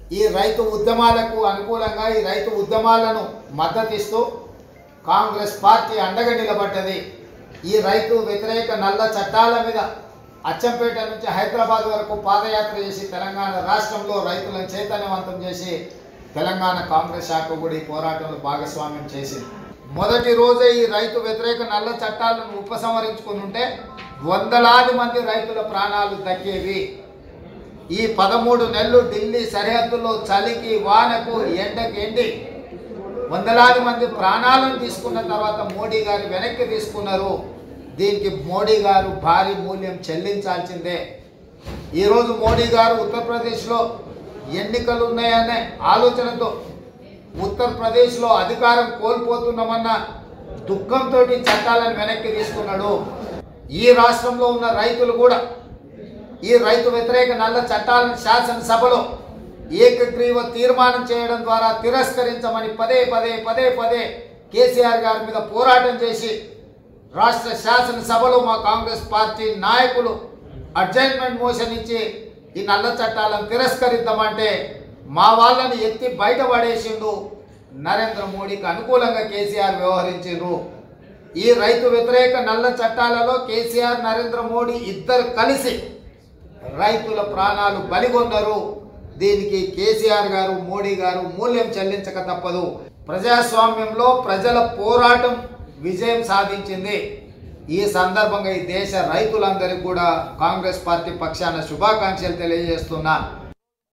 ఈ రైతు ఉద్యమాలకు అనుకూలంగా ఈ రైతు ఉద్యమాలను మద్దతిస్తూ కాంగ్రెస్ పార్టీ అండగా నిలబడ్డది ఈ రైతు వ్యతిరేక నల్ల చట్టాల మీద అచ్చంపేట నుంచి హైదరాబాద్ వరకు పాదయాత్ర చేసి తెలంగాణ రాష్ట్రంలో రైతులను చైతన్యవంతం చేసి తెలంగాణ కాంగ్రెస్ శాఖ కూడా ఈ పోరాటంలో భాగస్వామ్యం చేసింది మొదటి రోజే ఈ రైతు వ్యతిరేక నల్ల చట్టాలను ఉపసంహరించుకుని ఉంటే వందలాది మంది రైతుల ప్రాణాలు దక్కేవి ఈ పదమూడు నెలలు ఢిల్లీ సరిహద్దులో చలికి వానకు ఎండకి ఎండి వందలాది మంది ప్రాణాలను తీసుకున్న తర్వాత మోడీ గారు వెనక్కి తీసుకున్నారు దీనికి మోడీ గారు భారీ మూల్యం చెల్లించాల్సిందే ఈరోజు మోడీ గారు ఉత్తరప్రదేశ్లో ఎన్నికలు ఉన్నాయనే ఆలోచనతో ఉత్తరప్రదేశ్లో అధికారం కోల్పోతున్నామన్న దుఃఖంతో చట్టాలను వెనక్కి తీసుకున్నాడు ఈ రాష్ట్రంలో ఉన్న రైతులు కూడా ఈ రైతు వ్యతిరేక నల్ల చట్టాలను శాసనసభలో ఏకగ్రీవ తీర్మానం చేయడం ద్వారా తిరస్కరించమని పదే పదే పదే పదే కేసీఆర్ గారి మీద పోరాటం చేసి రాష్ట్ర శాసనసభలో మా కాంగ్రెస్ పార్టీ నాయకులు అడ్జైన్మెంట్ మోషన్ ఇచ్చి ఈ నల్ల చట్టాలను తిరస్కరిద్దామంటే మా వాళ్ళని ఎత్తి బయట పడేసిండు నరేంద్ర మోడీకి అనుకూలంగా కేసీఆర్ వ్యవహరించిండ్రు ఈ రైతు వ్యతిరేక నల్ల చట్టాలలో కేసీఆర్ నరేంద్ర మోడీ ఇద్దరు కలిసి రైతుల ప్రాణాలు బలిగొన్నారు దీనికి కేసీఆర్ గారు మోడీ గారు మూల్యం చెల్లించక తప్పదు ప్రజాస్వామ్యంలో ప్రజల పోరాటం విజయం సాధించింది ఈ సందర్భంగా ఈ దేశ రైతులందరికీ కూడా కాంగ్రెస్ పార్టీ పక్షాన శుభాకాంక్షలు తెలియజేస్తున్నా